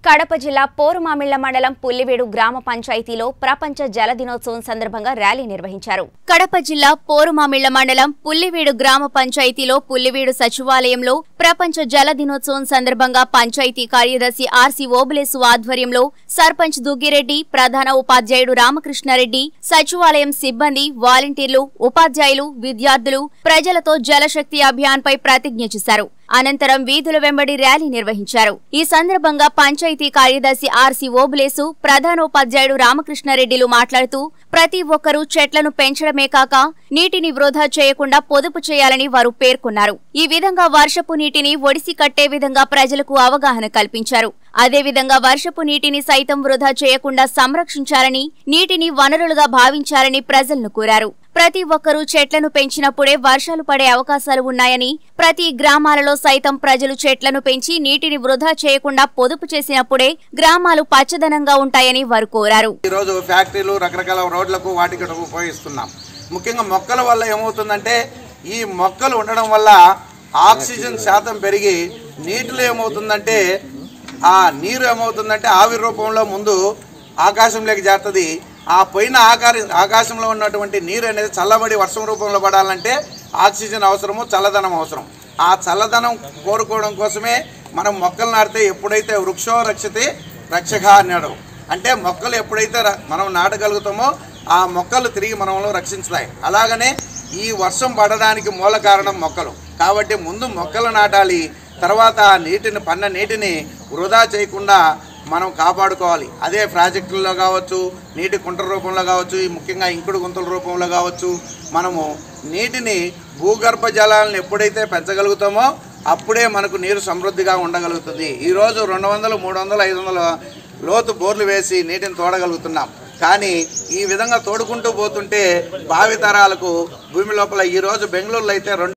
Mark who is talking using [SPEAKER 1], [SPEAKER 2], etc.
[SPEAKER 1] కడప జిల్లా పోరుమామిళ్ల మండలం పుల్లివేడు గ్రామ పంచాయతీలో ప్రపంచ జల దినోత్సవం సందర్భంగా ర్యాలీ నిర్వహించారు కడప జిల్లా పోరుమామిళ్ల మండలం పుల్లివేడు గ్రామ పంచాయతీలో పుల్లివేడు సచివాలయంలో ప్రపంచ జల దినోత్సవం సందర్భంగా పంచాయతీ కార్యదర్శి ఆర్సీ ఓబులేసు ఆధ్వర్యంలో సర్పంచ్ దుగ్గిరెడ్డి ప్రధాన ఉపాధ్యాయుడు రామకృష్ణారెడ్డి సచివాలయం సిబ్బంది వాలంటీర్లు ఉపాధ్యాయులు విద్యార్థులు ప్రజలతో జలశక్తి అభియాన్ పై ప్రతిజ్ఞ చేశారు అనంతరం వీధుల వెంబడి ర్యాలీ నిర్వహించారు ఈ సందర్భంగా పంచాయతీ కార్యదర్శి ఆర్సీ ఓబులేసు ప్రధానోపాధ్యాయుడు రామకృష్ణారెడ్డిలు మాట్లాడుతూ ప్రతి ఒక్కరూ చెట్లను పెంచడమే కాక నీటిని వృధా చేయకుండా పొదుపు చేయాలని వారు పేర్కొన్నారు ఈ విధంగా వర్షపు నీటిని ఒడిసి కట్టే విధంగా ప్రజలకు అవగాహన కల్పించారు అదేవిధంగా వర్షపు నీటిని సైతం వృధా చేయకుండా సంరక్షించాలని నీటిని వనరులుగా భావించాలని ప్రజలను కోరారు ప్రతి ఒక్కరూ చెట్లను పెంచినప్పుడే వర్షాలు పడే అవకాశాలు ఉన్నాయని ప్రతి గ్రామాలలో సైతం ప్రజలు చెట్లను పెంచి నీటిని వృధా చేయకుండా పొదుపు చేసినప్పుడే గ్రామాలు పచ్చదనంగా ఉంటాయని వారు కోరారు
[SPEAKER 2] ఈరోజు ఫ్యాక్టరీలు రకరకాల రోడ్లకు వాటికి ఉపయోగిస్తున్నాం ముఖ్యంగా మొక్కల వల్ల ఏమవుతుందంటే ఈ మొక్కలు ఉండడం వల్ల ఆక్సిజన్ శాతం పెరిగి నీటిలో ఏమవుతుందంటే ఆ నీరు ఏమవుతుందంటే ఆవిరి రూపంలో ముందు ఆకాశంలోకి చేరుతుంది ఆ పోయిన ఆకారి ఆకాశంలో ఉన్నటువంటి నీరు అనేది చల్లబడి వర్షం రూపంలో పడాలంటే ఆక్సిజన్ అవసరము చల్లదనం అవసరం ఆ చల్లదనం కోరుకోవడం కోసమే మనం మొక్కలు నాటితే ఎప్పుడైతే వృక్షో రక్షతే రక్షక అన్నాడు అంటే మొక్కలు ఎప్పుడైతే ర- మనం నాటగలుగుతామో ఆ మొక్కలు తిరిగి మనలో రక్షించుతాయి అలాగనే ఈ వర్షం పడడానికి మూల కారణం మొక్కలు కాబట్టి ముందు మొక్కలు నాటాలి తర్వాత ఆ నీటిని పన్న నీటిని వృధా చేయకుండా మనం కాపాడుకోవాలి అదే ప్రాజెక్టుల్లో కావచ్చు నీటి కుంట రూపంలో కావచ్చు ఈ ముఖ్యంగా ఇంకుడు గుంతల రూపంలో కావచ్చు మనము నీటిని భూగర్భ జలాలను ఎప్పుడైతే పెంచగలుగుతామో అప్పుడే మనకు నీరు సమృద్ధిగా ఉండగలుగుతుంది ఈరోజు రెండు వందలు మూడు వందలు ఐదు వందల లోతు బోర్లు వేసి నీటిని తోడగలుగుతున్నాం కానీ ఈ విధంగా తోడుకుంటూ పోతుంటే భావితరాలకు భూమి లోపల ఈరోజు బెంగళూరులో అయితే రెండు